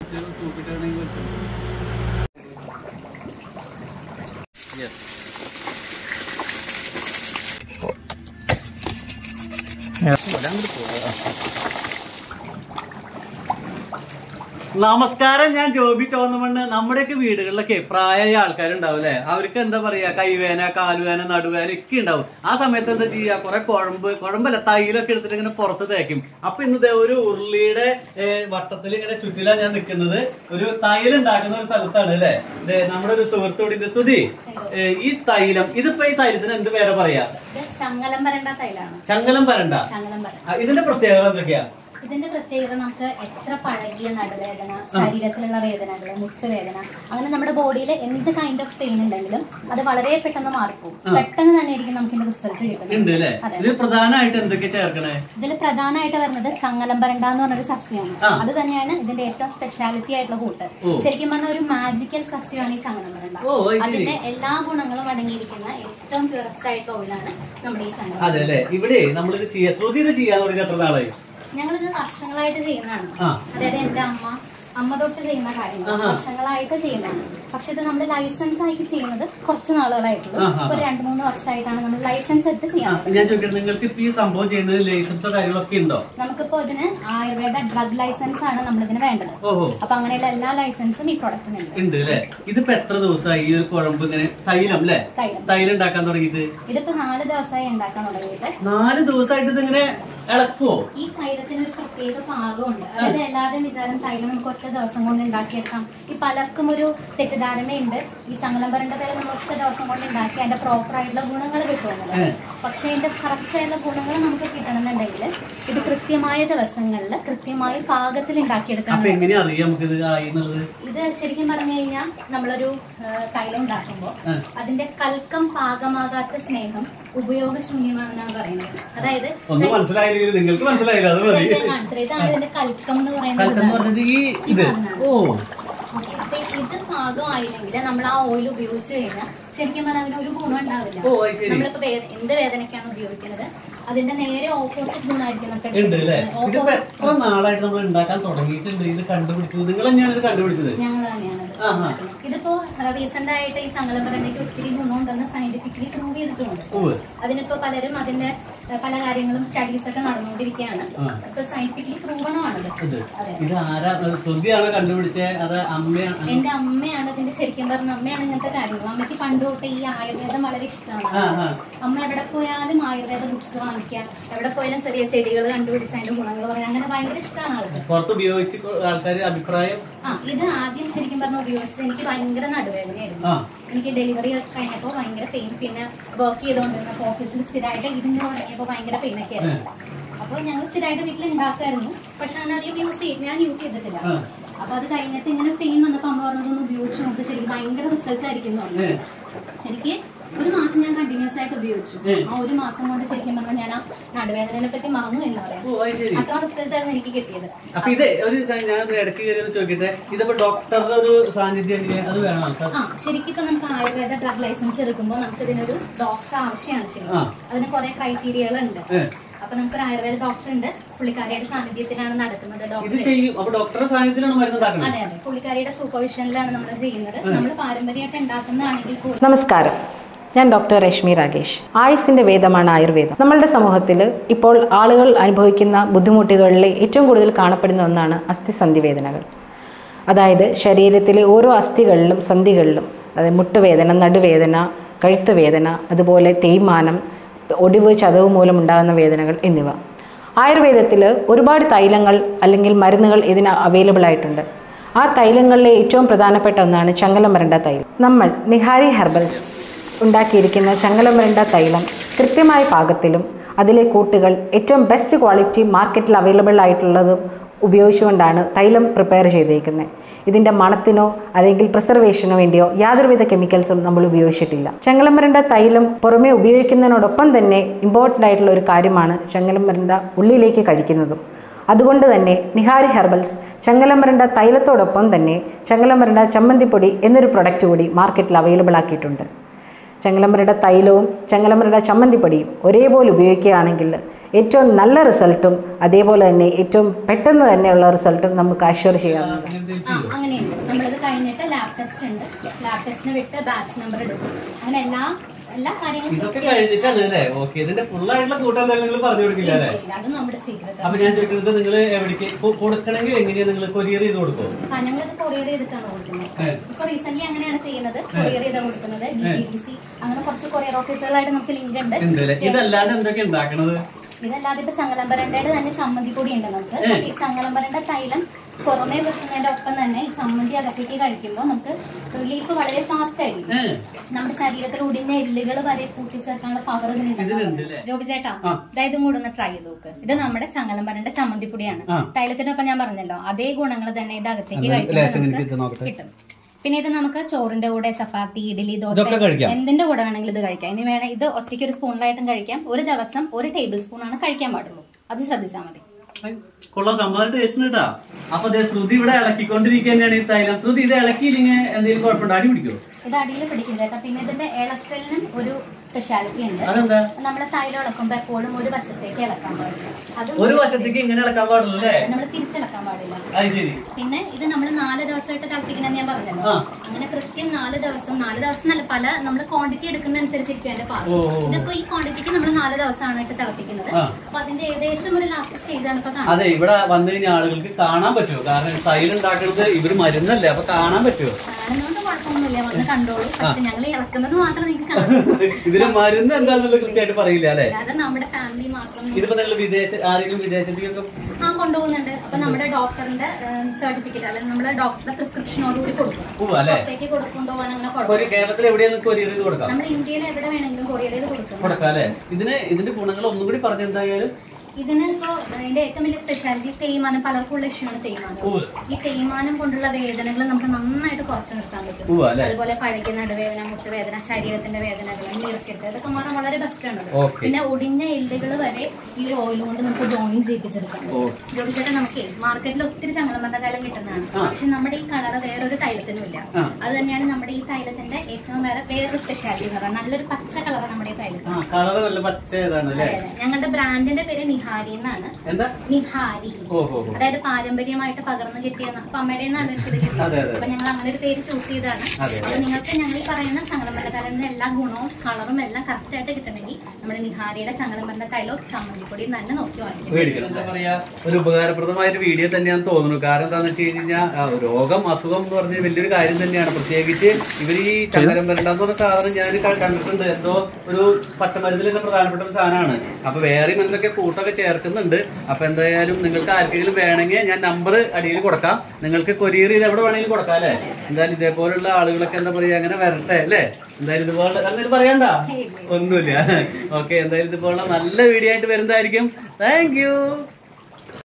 തൂക്കിട്ടാണെങ്കിൽ നമസ്കാരം ഞാൻ ജോബി ചോന്നമണ്ണ് നമ്മുടെയൊക്കെ വീടുകളിലൊക്കെ പ്രായമായ ആൾക്കാരുണ്ടാവും അല്ലെ അവർക്ക് എന്താ പറയാ കൈവേന കാലുവേന നടുവേന ഒക്കെ ഉണ്ടാവും ആ സമയത്ത് എന്താ ചെയ്യാ കുറെ കുഴമ്പ് കുഴമ്പല്ല തൈലൊക്കെ എടുത്തിട്ട് ഇങ്ങനെ പുറത്ത് തേക്കും അപ്പൊ ഇന്ന് ദേ ഒരു ഉരുളിയുടെ വട്ടത്തിൽ ഇങ്ങനെ ചുറ്റിലാണ് ഞാൻ നിൽക്കുന്നത് ഒരു തൈലം ഉണ്ടാക്കുന്ന ഒരു സ്ഥലത്താണ് അല്ലെ നമ്മുടെ ഒരു സുഹൃത്തോടിന്റെ സ്തുതി ഏ, ഈ തൈലം ഇതിപ്പോ ഈ തൈലത്തിന് എന്ത് പേരെ പറയാ ഇത് ചങ്ങലം വരണ്ട തൈലാണ് ചങ്ങലം പരണ്ട ചങ്ങലം വരണ്ട ആ, ഇതിന്റെ പ്രത്യേകത എന്തൊക്കെയാ ഇതിന്റെ പ്രത്യേകത നമുക്ക് എത്ര പഴകിയ നടുവേദന ശരീരത്തിലുള്ള വേദനകൾ മുട്ടുവേദന അങ്ങനെ നമ്മുടെ ബോഡിയിൽ എന്ത് കൈൻഡ് ഓഫ് പെയിൻ ഉണ്ടെങ്കിലും അത് വളരെ പെട്ടെന്ന് മാറിപ്പോകും പെട്ടെന്ന് തന്നെ ആയിരിക്കും നമുക്ക് ഇതിന്റെ റിസൾട്ട് ഉണ്ട് കിട്ടുന്നത് അല്ലെ അതെ. ഇതിൽ പ്രധാനമായിട്ട് എന്തൊക്കെ ചേർക്കണേ ഇതിൽ പ്രധാനമായിട്ട് വരുന്നത് ചങ്ങലം വരണ്ട എന്ന് പറഞ്ഞൊരു സസ്യമാണ് ആ. അത് തന്നെയാണ് ഇതിന്റെ ഏറ്റവും സ്പെഷ്യാലിറ്റി ആയിട്ടുള്ള കൂട്ട് ഓ. ശരിക്കും പറഞ്ഞ ഒരു മാജിക്കൽ സസ്യമാണ് ഈ ചങ്ങലം വരണ്ട ഓ അത് ശരി അതിന്റെ എല്ലാ ഗുണങ്ങളും അടങ്ങിയിരിക്കുന്ന ഏറ്റവും പ്യൂറസ്റ്റ് ആയിട്ടുള്ള ഓയിലാണ് നമ്മുടെ ഈ ചങ്ങലം അതെ അല്ലെ ഇവിടെ നമ്മളിത് ചെയ്യാ ശ്രുതി ഇത് ചെയ്യാൻ തുടങ്ങി എത്ര നാളായി ഞങ്ങളിത് വർഷങ്ങളായിട്ട് ചെയ്യുന്നതാണ് ആ. അതായത് എന്റെ അമ്മ അമ്മ തൊട്ട് ചെയ്യുന്ന കാര്യങ്ങൾ ആഹാ. വർഷങ്ങളായിട്ട് ചെയ്യുന്നതാണ് പക്ഷെ ഇത് നമ്മൾ ലൈസൻസ് ആയിട്ട് ചെയ്യുന്നത് കുറച്ച് നാളുകളായിട്ടുള്ളൂ ആഹാ. ഒരു രണ്ട് മൂന്ന് വർഷമായിട്ടാണ് നമ്മൾ ലൈസൻസ് എടുത്ത് ആ, ചെയ്യാൻ ഞാൻ ചോദിക്കട്ടെ നിങ്ങൾക്ക് ഇപ്പൊ ഈ സംഭവം ചെയ്യുന്നതിന് ലൈസൻസോ കാര്യങ്ങളൊക്കെ ഉണ്ടോ നമുക്കിപ്പോ ഇതിന് ആയുർവേദ ഡ്രഗ് ലൈസൻസ് ആണ് നമ്മൾ ഇതിന് വേണ്ടത് ഓഹോ അപ്പൊ അങ്ങനെയുള്ള എല്ലാ ലൈസൻസും ഈ പ്രൊഡക്റ്റിനുണ്ട് ഉണ്ട് അല്ലെ ഇതിപ്പോ എത്ര ദിവസമായി ഈ ഒരു കുഴമ്പ് ഇങ്ങനെ തൈലം അല്ലെ തൈലം തൈലം ഉണ്ടാക്കാൻ തുടങ്ങിയിട്ട് ഇതിപ്പോ നാല് ദിവസമായി ഉണ്ടാക്കാൻ തുടങ്ങിയിട്ട് നാല് ദിവസമായിട്ട് ഇത് ഇങ്ങനെ ഇളക്കുവോ ഈ തൈലത്തിന് ഒരു പ്രത്യേക പാകമുണ്ട് അതായത് എല്ലാവരും വിചാരം തൈലം നമുക്ക് ഒറ്റ ദിവസം കൊണ്ട് ഉണ്ടാക്കിയെടുക്കാം ഈ പലർക്കും ഒരു തെറ്റിദ്ധാരണയുണ്ട് ഈ ചങ്ങലം വരണ്ട തൈലം നമ്മൾ ഒറ്റ ദിവസം കൊണ്ട് ഉണ്ടാക്കി അതിന്റെ പ്രോപ്പർ ആയിട്ടുള്ള ഗുണങ്ങൾ കിട്ടുമെന്നത് ഏ. പക്ഷെ അതിന്റെ കറക്റ്റ് ആയിട്ടുള്ള ഗുണങ്ങൾ നമുക്ക് കിട്ടണമെന്നുണ്ടെങ്കിൽ ഇത് കൃത്യമായ ദിവസങ്ങളിൽ കൃത്യമായി പാകത്തിൽ ഉണ്ടാക്കിയെടുക്കാൻ അപ്പൊ എങ്ങനെയാ അറിയാം നമുക്ക് ഇത് ആയി എന്നുള്ളത് ഇത് ശരിക്കും പറഞ്ഞു കഴിഞ്ഞാൽ നമ്മളൊരു ആ, തൈലം ഉണ്ടാക്കുമ്പോൾ ആ. അതിന്റെ കൽക്കം പാകമാകാത്ത സ്നേഹം ഉപയോഗശൂന്യമാണെന്നാണ് പറയുന്നത് അതായത് ഒന്നും മനസ്സിലായില്ലെങ്കിൽ നിങ്ങൾക്ക് മനസ്സിലായില്ല അത് മതി ഇതെന്താ കാണിച്ചത്? ഇതാണ് ഇതിന്റെ കൽക്കം എന്ന് പറയുന്നത് കൽക്കം എന്ന് ഇതാണ്. പറഞ്ഞത് ഈ ഈ ഇത് സാധനമാണ്. ഓ ഓക്കേ, അപ്പൊ ഇത് പാകമായില്ലെങ്കിൽ നമ്മൾ ആ ഓയിൽ ഉപയോഗിച്ച് കഴിഞ്ഞാൽ ശരിക്കും പറഞ്ഞാൽ അതിന് ഒരു ഗുണം ഉണ്ടാവില്ല ഓ അത് ശരി നമ്മളിപ്പോ വേ- എന്ത് വേദനയ്ക്കാണ് ഉപയോഗിക്കുന്നത് അതിന്റെ നേരെ ഓപ്പോസിറ്റ് ഗുണമായിരിക്കും നമുക്ക് ഉണ്ട് അല്ലേ എടുക്കുന്നത്. ഇതിപ്പോ Opposite- എത്ര നാളായിട്ട് നമ്മൾ ഉണ്ടാക്കാൻ തുടങ്ങിയിട്ടുണ്ട് ഇത് കണ്ടുപിടിച്ചത് നിങ്ങൾ തന്നെയാണ് ഇത് കണ്ടുപിടിച്ചത് ഞങ്ങൾ തന്നെയാണത് ആ ആ ഇതിപ്പോ റീസെന്റ് ആയിട്ട് ഈ ചങ്ങലപ്പറണ്ടയ്ക്ക് ഒത്തിരി ഗുണമുണ്ടെന്ന് സയന്റിഫിക്കലി പ്രൂവ് ചെയ്തിട്ടുണ്ട് ഓ അതിനിപ്പോ പലരും അതിന്റെ ഏഹ്, പല കാര്യങ്ങളും സ്റ്റഡീസ് ഒക്കെ നടന്നുകൊണ്ടിരിക്കുകയാണ് ആ. ഇപ്പൊ സയന്റിഫിക്കലി പ്രൂവണമാണത് ഇത് അതെ ഇത് ആരാ ശ്രുതിയാണോ കണ്ടുപിടിച്ചത് അത് അമ്മയാണ് എന്റെ അമ്മയാണ് ഇതിന്റെ ശരിക്കും പറഞ്ഞ അമ്മയാണ് ഇങ്ങനത്തെ കാര്യങ്ങൾ അമ്മയ്ക്ക് പണ്ട് തൊട്ട് ഈ ആയുർവേദം വളരെ ആ ഇഷ്ടമാണ് ആ അമ്മ എവിടെ പോയാലും ആയുർവേദ ബുക്സ് വാങ്ങിക്കാം എവിടെ പോയാലും ചെറിയ ചെടികൾ കണ്ടുപിടിച്ച് അതിന്റെ ഗുണങ്ങൾ പറയാം അങ്ങനെ ഭയങ്കര ഇഷ്ടമാണ് ആൾക്ക് പുറത്ത് ഉപയോഗിച്ച് ആൾക്കാർ അഭിപ്രായം ആ ഇത് ആദ്യം ശരിക്കും പറഞ്ഞ ഉപയോഗിച്ചത് എനിക്ക് ഭയങ്കര നടുവേദനയായിരുന്നു ആ എനിക്ക് ഡെലിവറി ഒക്കെ കഴിഞ്ഞപ്പോൾ ഭയങ്കര പെയിൻ പിന്നെ വർക്ക് ചെയ്തുകൊണ്ടിരുന്ന ഓഫീസിൽ സ്ഥിരമായിട്ട് ഇരുന്ന് തുടങ്ങിയപ്പോൾ ഭയങ്കര പെയിൻ ഒക്കെ ആയിരുന്നു അപ്പോൾ ഞങ്ങൾ സ്ഥിരമായിട്ട് വീട്ടിൽ ഉണ്ടാക്കായിരുന്നു പക്ഷെ അങ്ങനെ അധികം യൂസ് ചെയ്ത് ഞാൻ യൂസ് ചെയ്തിട്ടില്ല ആ. അപ്പൊ അത് കഴിഞ്ഞിട്ട് ഇങ്ങനെ പെയിൻ വന്നപ്പോൾ അമ്മ പറഞ്ഞതൊന്ന് ഉപയോഗിച്ച് നോക്ക് ശരിക്കും ഭയങ്കര റിസൾട്ട് ആയിരിക്കും എന്ന് പറഞ്ഞു. ഏ. ശരിക്ക് ഒരു മാസം ഞാൻ കണ്ടിന്യൂസ് ആയിട്ട് ഉപയോഗിച്ചു ഏ. ആ ഒരു മാസം കൊണ്ട് ശരിക്കും പറഞ്ഞാൽ ഞാൻ ആ നടുവേദനയെ പറ്റി മറന്നു എന്ന് പറയാം ഓ അത് ശരി അത്ര റിസൾട്ട് ആയിരുന്നു എനിക്ക് കിട്ടിയത് അപ്പൊ ഇത് ഒരു സ- ഞാൻ ഒരു ഇടയ്ക്ക് കയറി ഒന്ന് ചോദിക്കട്ടെ ഇതിപ്പോ ഡോക്ടറുടെ ഒരു സാന്നിധ്യം ഇല്ലേ? അത് വേണോ സാർ ആ ശരിക്കും ഇപ്പൊ നമുക്ക് ആയുർവേദ ഡ്രഗ് ലൈസൻസ് എടുക്കുമ്പോൾ നമുക്ക് ഇതിനൊരു ഡോക്ടർ ആവശ്യമാണ് ആ. ശരിക്കും അതിന് കുറെ ക്രൈറ്റീരിയകളുണ്ട് ഏ. അപ്പൊ നമുക്കൊരു ആയുർവേദ ഡോക്ടർ ഉണ്ട് പുള്ളിക്കാരിയുടെ സാന്നിധ്യത്തിലാണ് നടക്കുന്നത് ഇത് ഡോക്ടർ ചെയ്യും അപ്പൊ ഡോക്ടറുടെ സാന്നിധ്യത്തിലാണ് മരുന്ന് ഉണ്ടാക്കുന്നത് അതെ അതെ പുള്ളിക്കാരിയുടെ സൂപ്പർവിഷനിലാണ് നമ്മൾ ചെയ്യുന്നത് നമ്മൾ പാരമ്പര്യമായിട്ട് ഉണ്ടാക്കുന്നതാണെങ്കിൽ കൂടി നമസ്കാരം ഞാൻ ഡോക്ടർ രശ്മി രാകേഷ് ആയുസിന്റെ വേദമാണ് ആയുർവേദം നമ്മളുടെ സമൂഹത്തിൽ ഇപ്പോൾ ആളുകൾ അനുഭവിക്കുന്ന ബുദ്ധിമുട്ടുകളിൽ ഏറ്റവും കൂടുതൽ കാണപ്പെടുന്ന ഒന്നാണ് അസ്ഥിസന്ധി വേദനകൾ അതായത് ശരീരത്തിലെ ഓരോ അസ്ഥികളിലും സന്ധികളിലും അതായത് മുട്ടുവേദന നടുവേദന കഴുത്ത് വേദന അതുപോലെ തേയ്മാനം ഒടിവ് ചതവ് മൂലം ഉണ്ടാകുന്ന വേദനകൾ എന്നിവ ആയുർവേദത്തിൽ ഒരുപാട് തൈലങ്ങൾ അല്ലെങ്കിൽ മരുന്നുകൾ ഇതിന് അവൈലബിൾ ആയിട്ടുണ്ട് ആ തൈലങ്ങളിലെ ഏറ്റവും പ്രധാനപ്പെട്ട ഒന്നാണ് ചങ്ങലമരണ്ട തൈലം നമ്മൾ നിഹാരി ഹെർബൽസ് ഉണ്ടാക്കിയിരിക്കുന്ന ചങ്ങലമരണ്ട തൈലം കൃത്യമായ പാകത്തിലും അതിലെ കൂട്ടുകൾ ഏറ്റവും ബെസ്റ്റ് ക്വാളിറ്റി മാർക്കറ്റിൽ അവൈലബിൾ ആയിട്ടുള്ളതും ഉപയോഗിച്ചുകൊണ്ടാണ് തൈലം പ്രിപ്പയർ ചെയ്തിരിക്കുന്നത് ഇതിൻ്റെ മണത്തിനോ അല്ലെങ്കിൽ പ്രിസർവേഷനോ വേണ്ടിയോ യാതൊരുവിധ കെമിക്കൽസും നമ്മൾ ഉപയോഗിച്ചിട്ടില്ല ചങ്ങലമരണ്ട തൈലം പുറമേ ഉപയോഗിക്കുന്നതിനോടൊപ്പം തന്നെ ഇമ്പോർട്ടൻ്റ് ആയിട്ടുള്ള ഒരു കാര്യമാണ് ചങ്ങലമരണ്ട ഉള്ളിലേക്ക് കഴിക്കുന്നതും അതുകൊണ്ട് തന്നെ നിഹാരി ഹെർബൽസ് ചങ്ങലമരണ്ട തൈലത്തോടൊപ്പം തന്നെ ചങ്ങലമരണ്ട ചമ്മന്തിപ്പൊടി എന്നൊരു പ്രൊഡക്റ്റ് കൂടി മാർക്കറ്റിൽ അവൈലബിൾ ആക്കിയിട്ടുണ്ട് ചെങ്ങലമരയുടെ തൈലവും ചെങ്ങലമരയുടെ ചമ്മന്തിപ്പൊടിയും ഒരേപോലെ ഉപയോഗിക്കുകയാണെങ്കിൽ ഏറ്റവും നല്ല റിസൾട്ടും അതേപോലെ തന്നെ ഏറ്റവും പെട്ടെന്ന് തന്നെയുള്ള റിസൾട്ടും നമുക്ക് അഷ്വർ ചെയ്യാവുന്നതാണ് ആ അങ്ങനെയുണ്ട് നമ്മളിത് കഴിഞ്ഞിട്ട് ലാബ് ടെസ്റ്റ് ഉണ്ട് ലാബ് ടെസ്റ്റിന് വിട്ട് ബാച്ച് നമ്പർ എടുക്കും അങ്ങനെ എല്ലാ എല്ലാ കാര്യങ്ങളും ഇതൊക്കെ കഴിഞ്ഞിട്ടാണ് അല്ലേ ഓക്കെ ഇതിന്റെ full ആയിട്ടുള്ള കൂട്ടം എന്തായാലും നിങ്ങൾ പറഞ്ഞു കൊടുക്കില്ല അല്ലേ ഇല്ല, അത് നമ്മുടെ സീക്രട്ട് അപ്പൊ ഞാൻ ചോദിക്കുന്നത് നിങ്ങൾ എവിടേക്ക് കൊ- കൊടുക്കണമെങ്കിൽ എങ്ങനെയാ നിങ്ങൾ കൊറിയർ ചെയ്ത് കൊടുക്കും ഞങ്ങളിത് കൊറിയർ ചെയ്തിട്ടാണ് കൊടുക്കുന്നത് ഇപ്പൊ റീസെന്റ് അങ്ങനെയാണ് ചെയ്യുന്നത് കൊറിയർ ചെയ്താ കൊടുക്കുന്നത് ഡി ടി ഡി സി അങ്ങനെ കുറച്ച് കൊറിയർ ഓഫീസുകളായിട്ട് നമുക്ക് ലിങ്ക് ഉണ്ട് ഉണ്ട് അല്ലേ ഇതല്ലാണ്ട് എന്തൊക്കെ ഉണ്ടാക്കണത് ഇതല്ലാതെ ഇപ്പൊ ചങ്ങലമ്പരണ്ടയുടെ തന്നെ ചമ്മന്തി പൊടി ഉണ്ട് നമുക്ക് ഈ ചങ്ങലമ്പരണ്ട തൈലം പുറമേ വെക്കുന്നതിന്റെ ഒപ്പം തന്നെ ഈ ചമ്മന്തി അകത്തേക്ക് കഴിക്കുമ്പോൾ നമുക്ക് റിലീഫ് വളരെ ഫാസ്റ്റ് ആയിരിക്കും ഏഹ് നമ്മുടെ ശരീരത്തിൽ ഉടിഞ്ഞ എല്ലുകൾ വരെ കൂട്ടിച്ചേർക്കാനുള്ള പവർ ഇതിനുണ്ട് ഇതിനുണ്ട് അല്ലേ? ജോബി ചേട്ടാ ആ. ഇതായതും കൂടെ ഒന്ന് ട്രൈ ചെയ്ത് നോക്ക് ഇത് നമ്മുടെ ചങ്ങലമ്പരന്റെ ചമ്മന്തിപ്പൊടിയാണ് ആ. തൈലത്തിനൊപ്പം ഞാൻ പറഞ്ഞല്ലോ അതേ ഗുണങ്ങൾ തന്നെ ഇത് അകത്തേക്ക് അത് കഴിക്കുമ്പോൾ ലേശം എനിക്ക് നമുക്ക് ഇത് നോക്കട്ടെ. കിട്ടും പിന്നെ ഇത് നമുക്ക് ചോറിന്റെ കൂടെ ചപ്പാത്തി ഇഡ്ഡലി ദോശ ഇതൊക്കെ കഴിക്കാം. എന്തിന്റെ കൂടെ വേണമെങ്കിലും ഇത് കഴിക്കാം ഇനി വേണേ ഇത് ഒറ്റയ്ക്ക് ഒരു സ്പൂണിലായിട്ടും കഴിക്കാം ഒരു ദിവസം ഒരു ടേബിൾ സ്പൂൺ ആണ് കഴിക്കാൻ പാടുള്ളൂ അത് ശ്രദ്ധിച്ചാൽ മതി ഐ, കൊള്ളാം സമ്മതം ടേസ്റ്റ് കേട്ടാ അപ്പൊ ദേ ശ്രുതി ഇവിടെ ഇളക്കിക്കൊണ്ടിരിക്കുക തന്നെയാണ് ഈ തൈലം ശ്രുതി ഇത് ഇളക്കിയില്ലെങ്കിൽ എന്തെങ്കിലും കുഴപ്പമുണ്ടോ അടി പിടിക്കോ ഇത് അടിയിൽ പിടിക്കും ചേട്ടാ പിന്നെ ഇതിന്റെ ഇളക്കലിനും ഒരു സ്പെഷ്യാലിറ്റി ഉണ്ട് അതെന്താ നമ്മൾ തൈലം ഇളക്കുമ്പോ എപ്പോഴും ഒരു വശത്തേക്ക് ഇളക്കാൻ പാടില്ല അത് ഒരു വശത്തേക്ക് ഇങ്ങനെ ഇളക്കാൻ പാടുള്ളൂ അല്ലേ നമ്മൾ തിരിച്ചിളക്കാൻ പാടില്ല അത് ശരി പിന്നെ ഇത് നമ്മൾ നാല് ദിവസമായിട്ട് തിളപ്പിക്കണം ഞാൻ പറഞ്ഞല്ലോ ആ. അങ്ങനെ കൃത്യം നാല് ദിവസം നാല് ദിവസം നല്ല പല നമ്മൾ ക്വാണ്ടിറ്റി എടുക്കുന്ന അനുസരിച്ചിരിക്കും അതിന്റെ പാകം ഓ, ഓ, ഓ. ഇതിപ്പോ ഈ ക്വാണ്ടിറ്റിക്ക് നമ്മൾ നാല് ദിവസമാണ് ഇട്ട് തിളപ്പിക്കുന്നത് ആ. അപ്പൊ അതിന്റെ ഏകദേശം ഒരു ലാസ്റ്റ് സ്റ്റേജ് ആണ് ഇപ്പൊ കാണുന്നത് അതെ ഇവിടെ വന്നു കഴിഞ്ഞാൽ ആളുകൾക്ക് കാണാൻ പറ്റുമോ കാരണം തൈലം ഉണ്ടാക്കുന്നത് ഇവര് മരുന്നല്ലേ അപ്പൊ കാണാൻ പറ്റുമോ കാണുന്നതുകൊണ്ട് കുഴപ്പമൊന്നുമില്ല വന്ന് കണ്ടോളൂ പക്ഷെ ഞങ്ങൾ ഇളക്കുന്നത് മാത്രം നിങ്ങൾക്ക് കാണാം ഇതിന് മരുന്ന് എന്താണെന്നുള്ളത് കൃത്യമായിട്ട് പറയില്ല അല്ലെ അല്ലാതെ നമ്മുടെ ഫാമിലി മാത്രം ഇതിപ്പോ നിങ്ങൾ വിദേശ ആരെങ്കിലും വിദേശത്തേക്കൊക്കെ ആ കൊണ്ടുപോകുന്നുണ്ട് അപ്പൊ നമ്മുടെ ഡോക്ടറിന്റെ സർട്ടിഫിക്കറ്റ് അല്ലെങ്കിൽ നമ്മുടെ ഡോക്ടറുടെ പ്രിസ്ക്രിപ്ഷനോട് കൂടി കൊടുക്കും പോവാ അല്ലെ പുറത്തേക്ക് കൊണ്ടുപോകാൻ അങ്ങനെ അപ്പൊ കുഴപ്പമില്ല ഒരു കേരളത്തിൽ എവിടെയാണ് കൊറിയർ ചെയ്ത് കൊടുക്കാം നമ്മൾ ഇന്ത്യയിൽ എവിടെ വേണമെങ്കിലും കൊറിയർ ചെയ്ത് കൊടുക്കും കൊടുക്കാം അല്ലെ ഇതിന് ഇതിന്റെ ഗുണങ്ങൾ ഒന്നും കൂടി പറഞ്ഞു എന്തായാലും ഇതിന് ഇപ്പോ ഇതിന്റെ ഏറ്റവും വലിയ സ്പെഷ്യാലിറ്റി തേയ്മാനം പലർക്കും ഉള്ള ഇഷ്യൂ ആണ് തേയ്മാനം ഉവ്വ്. ഈ തേയ്മാനം കൊണ്ടുള്ള വേദനകൾ നമുക്ക് നന്നായിട്ട് കുറച്ച് നിർത്താൻ പറ്റും ഉവ്വ് അല്ലേ? അതുപോലെ പഴകിയ നടുവേദന മുട്ടുവേദന ശരീരത്തിന്റെ വേദനകൾ നീർക്കെട്ട് ഇതൊക്കെ മാറാൻ വളരെ ബെസ്റ്റ് ആണ് Okay. പിന്നെ ഒടിഞ്ഞ എല്ലുകൾ വരെ ഈ ഓയിൽ കൊണ്ട് നമുക്ക് ജോയിൻ ചെയ്യിപ്പിച്ചെടുക്കാൻ പറ്റും ജോബിച്ചേട്ടാ നമുക്ക് മാർക്കറ്റിൽ ഒത്തിരി ചങ്ങലമന്ന തൈലം കിട്ടുന്നതാണ് ആ. പക്ഷെ നമ്മുടെ ഈ കളർ വേറൊരു തൈലത്തിനും ഇല്ല ആ. അത് തന്നെയാണ് നമ്മുടെ ഈ തൈലത്തിന്റെ ഏറ്റവും വേറെ വേറൊരു സ്പെഷ്യാലിറ്റി എന്ന് പറയുന്നത് നല്ലൊരു പച്ച കളർ നമ്മുടെ ഈ തൈലത്തിന് ആ കളർ നല്ല പച്ച ഏതാണ് അല്ലേ അതെ, അതെ. ഞങ്ങളുടെ ബ്രാൻഡിന്റെ പേര് നിഹാരി എന്നാണ് എന്താ നിഹാരി ഓ ഓ ഓ അതായത് പാരമ്പര്യമായിട്ട് പകർന്നു കിട്ടിയ അപ്പൊ അമ്മയുടെ നിന്നാണ് എനിക്കിത് കിട്ടിയത് അതെ, അതെ. അപ്പൊ ഞങ്ങൾ അങ്ങനെ ഒരു പേര് ചൂസ് ചെയ്തതാണ് അതെ. അപ്പൊ നിങ്ങൾക്ക് ഞങ്ങൾ ഈ പറയുന്ന ചങ്ങലമല്ല തൈലത്തിന്റെ എല്ലാ ഗുണവും കളറും എല്ലാം കറക്റ്റ് ആയിട്ട് കിട്ടണമെങ്കിൽ നമ്മുടെ നിഹാരിയുടെ ചങ്ങലമല്ല തൈലോ ചമ്മന്തിപ്പൊടിയും തന്നെ നോക്കി വാങ്ങിക്കും മേടിക്കണം എന്താ പറയാ ഒരു ഉപകാരപ്രദമായ ഒരു വീഡിയോ തന്നെയാണെന്ന് തോന്നുന്നു കാരണം എന്താണെന്ന് വെച്ച് കഴിഞ്ഞാൽ രോഗം അസുഖം എന്ന് പറഞ്ഞ വലിയൊരു കാര്യം തന്നെയാണ് പ്രത്യേകിച്ച് ഇവർ ഈ ചങ്ങരം വരണ്ടെന്ന് പറഞ്ഞ സാധനം ഞാൻ ക- കണ്ടിട്ടുണ്ട് എന്തോ ഒരു പച്ചമരുന്നിൽ തന്നെ പ്രധാനപ്പെട്ട ഒരു സാധനമാണ് അപ്പൊ വേറെയും എന്തൊക്കെ കൂട്ടൊക്കെ ചേർക്കുന്നുണ്ട് അപ്പൊ എന്തായാലും നിങ്ങൾക്ക് ആർക്കെങ്കിലും വേണമെങ്കിൽ ഞാൻ നമ്പർ അടിയിൽ കൊടുക്കാം നിങ്ങൾക്ക് കൊറിയർ ചെയ്ത് എവിടെ വേണമെങ്കിലും കൊടുക്കാം അല്ലേ എന്തായാലും ഇതേപോലുള്ള ആളുകളൊക്കെ എന്താ പറയാ അങ്ങനെ വരട്ടെ അല്ലേ എന്തായാലും ഇതുപോലെ എന്തായാലും പറയണ്ട ഒന്നുമില്ല ഓക്കെ എന്തായാലും ഇതുപോലുള്ള നല്ല വീഡിയോ ആയിട്ട് വരുന്നതായിരിക്കും താങ്ക് യു